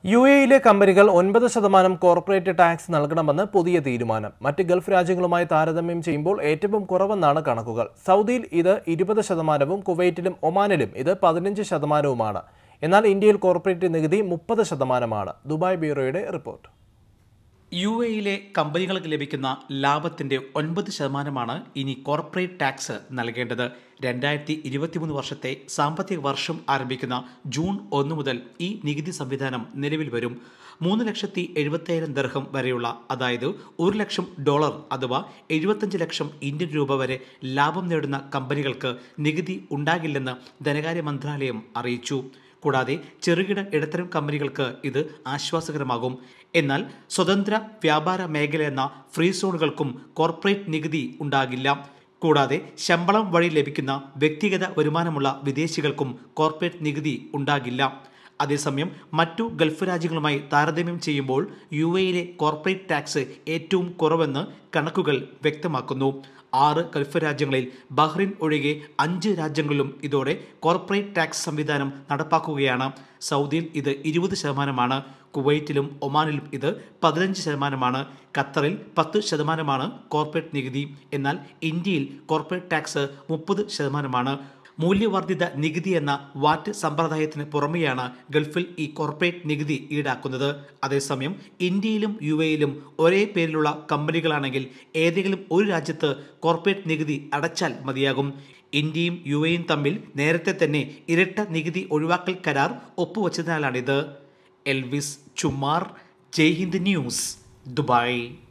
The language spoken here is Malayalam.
യു എയിലെ കമ്പനികൾ ഒൻപത് ശതമാനം കോർപ്പറേറ്റ് ടാക്സ് നൽകണമെന്ന് പുതിയ തീരുമാനം മറ്റ് ഗൾഫ് രാജ്യങ്ങളുമായി താരതമ്യം ചെയ്യുമ്പോൾ ഏറ്റവും കുറവെന്നാണ് കണക്കുകൾ സൗദിയിൽ ഇത് ഇരുപത് ശതമാനവും കുവൈറ്റിലും ഒമാനിലും ഇത് പതിനഞ്ച് ശതമാനവുമാണ് എന്നാൽ ഇന്ത്യയിൽ കോർപ്പറേറ്റ് നികുതി മുപ്പത് ശതമാനമാണ് ദുബായ് ബ്യൂറോയുടെ റിപ്പോർട്ട് യു എയിലെ കമ്പനികൾക്ക് ലഭിക്കുന്ന ലാഭത്തിന്റെ ഒൻപത് ശതമാനമാണ് ഇനി കോർപ്പറേറ്റ് ടാക്സ് നൽകേണ്ടത് രണ്ടായിരത്തി ഇരുപത്തിമൂന്ന് വർഷത്തെ സാമ്പത്തിക വർഷം ആരംഭിക്കുന്ന ജൂൺ ഒന്ന് മുതൽ ഈ നികുതി സംവിധാനം നിലവിൽ വരും മൂന്ന് ലക്ഷത്തി എഴുപത്തയ്യായിരം ദർഹം വരെയുള്ള അതായത് ഒരു ലക്ഷം ഡോളർ അഥവാ എഴുപത്തഞ്ച് ലക്ഷം ഇന്ത്യൻ രൂപ വരെ ലാഭം നേടുന്ന കമ്പനികൾക്ക് നികുതി ഉണ്ടാകില്ലെന്ന് ധനകാര്യ മന്ത്രാലയം അറിയിച്ചു കൂടാതെ ചെറുകിട ഇടത്തരം കമ്പനികൾക്ക് ഇത് ആശ്വാസകരമാകും എന്നാൽ സ്വതന്ത്ര വ്യാപാര മേഖല എന്ന ഫ്രീ സോണുകൾക്കും കോർപ്പറേറ്റ് നികുതി ഉണ്ടാകില്ല കൂടാതെ ശമ്പളം വഴി ലഭിക്കുന്ന വ്യക്തിഗത വരുമാനമുള്ള വിദേശികൾക്കും കോർപ്പറേറ്റ് നികുതി ഉണ്ടാകില്ല അതേസമയം മറ്റു ഗൾഫ് രാജ്യങ്ങളുമായി താരതമ്യം ചെയ്യുമ്പോൾ യു എയിലെ കോർപ്പറേറ്റ് ടാക്സ് ഏറ്റവും കുറവെന്ന് കണക്കുകൾ വ്യക്തമാക്കുന്നു ആറ് ഗൾഫ് രാജ്യങ്ങളിൽ ബഹ്റിൻ ഒഴികെ അഞ്ച് രാജ്യങ്ങളിലും ഇതോടെ കോർപ്പറേറ്റ് ടാക്സ് സംവിധാനം നടപ്പാക്കുകയാണ് സൗദിയിൽ ഇത് ഇരുപത് ശതമാനമാണ് കുവൈറ്റിലും ഒമാനിലും ഇത് പതിനഞ്ച് ശതമാനമാണ് ഖത്തറിൽ പത്ത് ശതമാനമാണ് കോർപ്പറേറ്റ് നികുതി എന്നാൽ ഇന്ത്യയിൽ കോർപ്പറേറ്റ് ടാക്സ് മുപ്പത് ശതമാനമാണ് മൂല്യവർദ്ധിത നികുതി എന്ന വാറ്റ് സമ്പ്രദായത്തിന് പുറമെയാണ് ഗൾഫിൽ ഈ കോർപ്പറേറ്റ് നികുതി ഈടാക്കുന്നത് അതേസമയം ഇന്ത്യയിലും യു എയിലും ഒരേ പേരിലുള്ള കമ്പനികളാണെങ്കിൽ ഏതെങ്കിലും ഒരു രാജ്യത്ത് കോർപ്പറേറ്റ് നികുതി അടച്ചാൽ മതിയാകും ഇന്ത്യയും യു എയും തമ്മിൽ നേരത്തെ തന്നെ ഇരട്ട നികുതി ഒഴിവാക്കൽ കരാർ ഒപ്പുവച്ചതിനാലാണിത് Elvis Chummar Jai Hind news Dubai